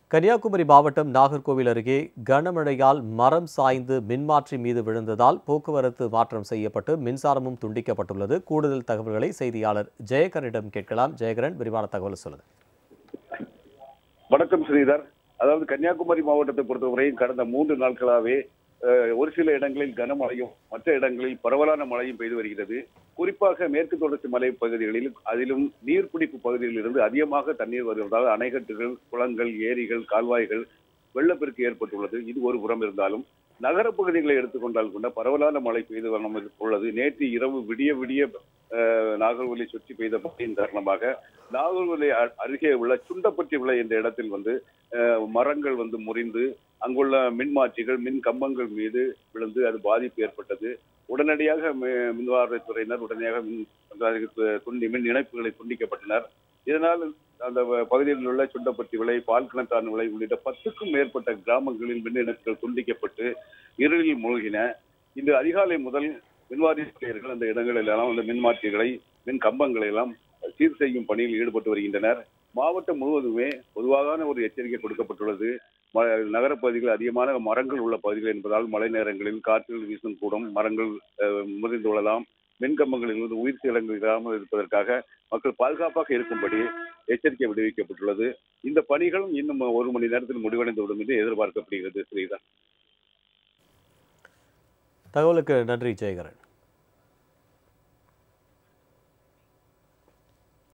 கன்னியாகுமரி மாவட்டம் நாகர்கோவில் அருகே கனமழையால் மரம் சாய்ந்து மின்மாற்றி மீது விழுந்ததால் போக்குவரத்து மாற்றம் செய்யப்பட்டு மின்சாரமும் துண்டிக்கப்பட்டுள்ளது கூடுதல் தகவல்களை செய்தியாளர் ஜெயகரனிடம் கேட்கலாம் ஜெயகரன் விரிவான தகவல் சொல்லுங்க வணக்கம் ஸ்ரீதர் அதாவது கன்னியாகுமரி மாவட்டத்தை பொறுத்தவரை கடந்த மூன்று நாட்களாகவே அஹ், ஒரு சில இடங்களில் கனமழையும் மற்ற இடங்களில் பரவலான மழையும் பெய்து வருகிறது குறிப்பாக மேற்கு தொடர்ச்சி மலை பகுதிகளில் அதிலும் நீர்பிடிப்பு பகுதிகளில் இருந்து அதிகமாக தண்ணீர் வருவதால் அணைக்கட்டுகள் குளங்கள் ஏரிகள் கால்வாய்கள் வெள்ளப்பெருக்கு ஏற்பட்டுள்ளது இது ஒரு புறம் இருந்தாலும் நகர பகுதிகளை எடுத்துக்கொண்டால் கூட பரவலான மழை பெய்து வண்ணம் உள்ளது நேற்று இரவு விடிய விடிய அஹ், நாகர்கோவிலை சுற்றி பெய்த மழையின் காரணமாக நாகர்கோவிலை அ- அருகே உள்ள சுண்டப்பட்டி விளை என்ற இடத்தில் வந்து அஹ், மரங்கள் வந்து முறிந்து அங்குள்ள மின்மாற்றிகள் மின் கம்பங்கள் மீது விழுந்து அது பாதிப்பு ஏற்பட்டது உடனடியாக மி- மின்வாரத்துறையினர் உடனடியாக மின் அதுக்கு துண்டி மின் இணைப்புகளை துண்டிக்கப்பட்டனர் இதனால் அந்த வ- பகுதியில் உள்ள சுண்டப்பட்டி விளை பால்கிணத்தான் விளை உள்ளிட்ட பத்துக்கும் மேற்பட்ட கிராமங்களில் மின் இணைப்புகள் துண்டிக்கப்பட்டு இருளில் மூழ்கின இன்று அதிகாலை முதல் மின்வாரியர்கள் அந்த இடங்களில் எல்லாம் அந்த மின்மாற்றிகளை மின் கம்பங்களை எல்லாம் சீர் செய்யும் பணியில் ஈடுபட்டு வருகின்றனர் மாவட்டம் முழுவதுமே பொதுவான ஒரு எச்சரிக்கை கொடுக்கப்பட்டுள்ளது ம- நகரப்பகுதிகளில் அதிகமான மரங்கள் உள்ள பகுதிகள் என்பதால் மழை நேரங்களில் காற்றில் வீசும் கூடும் மரங்கள் அஹ், முறிந்து விழலாம் மின்கம்பங்களிலிருந்து உயிர் சேதங்கள் இருப்பதற்காக மக்கள் பாதுகாப்பாக இருக்கும்படி எச்சரிக்கை விடுவிக்கப்பட்டுள்ளது இந்த பணிகளும் இன்னும் ஒரு மணி நேரத்தில் முடிவடைந்துவிடும் என்று எதிர்பார்க்கப்படுகிறது ஸ்ரீதர் தகவலுக்கு நன்றி ஜெயகரன்